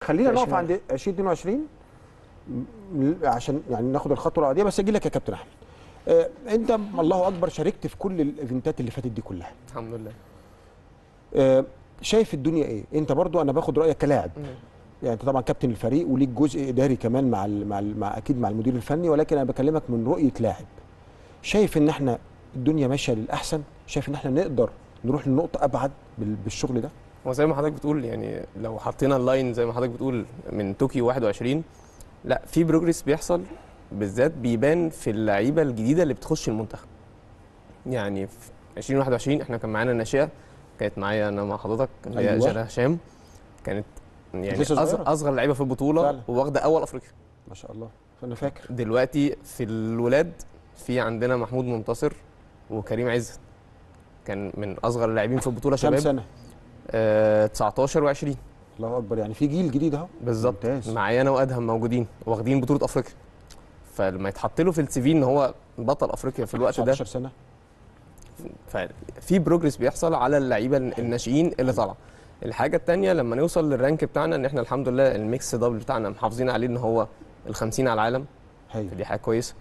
خلينا نقف 20. عند 2022 م- عشان يعني ناخد الخطوه العاديه بس اجي لك يا كابتن احمد آه، انت الله اكبر شاركت في كل الايفنتات اللي فاتت دي كلها الحمد لله آه، شايف الدنيا ايه انت برضو انا باخد رايك كلاعب يعني انت طبعا كابتن الفريق وليك جزء اداري كمان مع ال مع, ال مع اكيد مع المدير الفني ولكن انا بكلمك من رؤيه لاعب شايف ان احنا الدنيا ماشيه للاحسن شايف ان احنا نقدر نروح لنقطه ابعد بال- بالشغل ده هو زي ما حضرتك بتقول يعني لو حطينا اللاين زي ما حضرتك بتقول من طوكيو 21 لا في بروجريس بيحصل بالذات بيبان في اللعيبه الجديده اللي بتخش المنتخب يعني في 2021 احنا كان معانا ناشئه كانت معايا انا مع حضرتك اللي هي أيوة. جانا هشام كانت يعني لسه أصغر, صغيرة. اصغر لعيبه في البطوله فعلا. وواخده اول افريقيا ما شاء الله فانا فاكر دلوقتي في الولاد في عندنا محمود منتصر وكريم عزت كان من اصغر اللاعبين في البطوله كام شباب سنه آه 19 و20 الله اكبر يعني في جيل جديد اهو بالظبط ممتاز. معايا انا وادهم موجودين واخدين بطوله افريقيا فلما يتحط له في السي في ان هو بطل افريقيا في الوقت ده 19 سنه ففي بروجرس بيحصل على اللعيبه الناشئين اللي طالعه الحاجه الثانيه لما نوصل للرانك بتاعنا ان احنا الحمد لله الميكس دبل بتاعنا محافظين عليه ان هو ال50 على العالم هايل فدي حاجه كويسه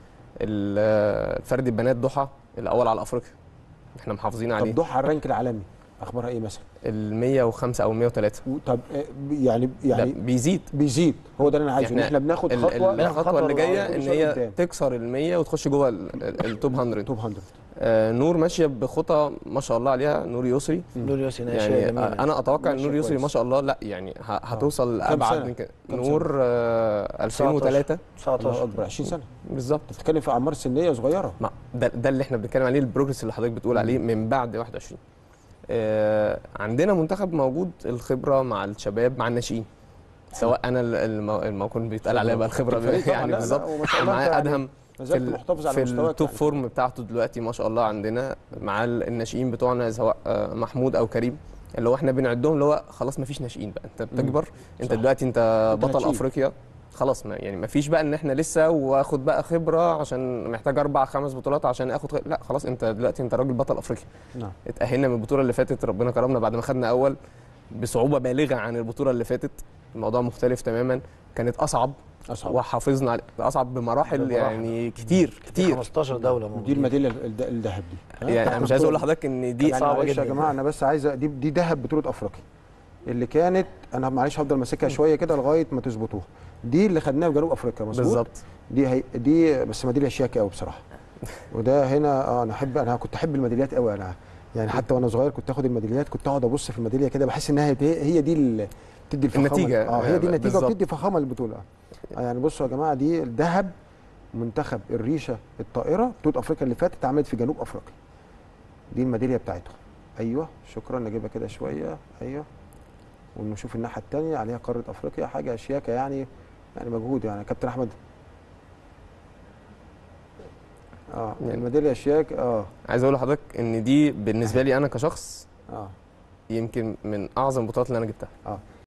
ال- الفرد البنات ضحى الاول على افريقيا احنا محافظين عليه طب ضحى على الرانك العالمي اخبارها ايه مثلا ال 105 او 103 و- طب آه، يعني يعني يعني بيزيد بيزيد هو ده اللي انا عايزه ان إحنا احنا بناخد ال- خطوه ال- الخطوه اللي جايه كل ان شوية هي قدام. تكسر ال 100 وتخش جوه ال- ال- التوب 100 توب 100 آه نور ماشيه بخطى ما شاء الله عليها نور يسري نور يوسي ناشئه يعني جميله آه، انا اتوقع ان ماشية نور يسري كويس. ما شاء الله لا يعني ه- هتوصل كام ابعد سنة؟ من كده كام نور آه 2003 الله 19 اكبر 20 سنه بالظبط انت بتتكلم في اعمار سنيه صغيره ما ده, ده اللي احنا بنتكلم عليه البروجرس اللي حضرتك بتقول عليه من بعد 21 آه عندنا منتخب موجود الخبره مع الشباب مع الناشئين سواء انا ال- الم- الموكول بيتقال عليا بقى الخبره الفريق طبعاً، لا، يعني لا، بالظبط وما شاء الله معاه أنت يعني ادهم ما في, زلت ال- محتفظ على في مستواك التوب يعني. فورم بتاعته دلوقتي ما شاء الله عندنا مع ال- الناشئين بتوعنا سواء آه، محمود او كريم اللي هو احنا بنعدهم اللي هو خلاص ما فيش ناشئين بقى انت بتكبر انت صح. دلوقتي انت أنت بطل هتشيل. افريقيا خلاص ما يعني ما فيش بقى ان احنا لسه واخد بقى خبره عشان محتاج اربع خمس بطولات عشان اخد خ... لا خلاص انت دلوقتي انت راجل بطل افريقيا نعم اتاهلنا من البطوله اللي فاتت ربنا كرمنا بعد ما خدنا اول بصعوبه بالغه عن البطوله اللي فاتت الموضوع مختلف تماما كانت اصعب اصعب وحافظنا على اصعب بمراحل, بمراحل. يعني كتير كتير 15 دوله دي موجودين الميداليه الد- الذهب دي ها؟ يعني انا مش عايز اقول بطولة. لحضرتك ان دي يعني صعبة معلش يا جداً. جماعه انا بس عايز دي دي ذهب بطوله افريقيا اللي كانت انا معلش هفضل ماسكها شويه كده لغايه ما تظبطوها دي اللي خدناها في جنوب افريقيا مظبوط بالظبط دي هي دي بس ميداليه شياكه قوي بصراحه وده هنا اه انا احب انا كنت احب الميداليات قوي انا يعني حتى وانا صغير كنت اخد الميداليات كنت اقعد ابص في الميداليه كده بحس انها هي هي دي اللي بتدي الفخامه النتيجة. اه هي دي النتيجه بالظبط. وبتدي فخامه للبطوله آه يعني بصوا يا جماعه دي الذهب منتخب الريشه الطائره بطوله افريقيا اللي فاتت اتعملت في جنوب افريقيا دي الميداليه بتاعتهم ايوه شكرا نجيبها كده شويه ايوه ونشوف الناحيه الثانيه عليها قاره افريقيا حاجه شياكه يعني يعني مجهود يعني كابتن احمد اه يعني- الميداليه شياك اه عايز اقول لحضرتك ان دي بالنسبه لي انا كشخص اه يمكن من اعظم البطولات اللي انا جبتها اه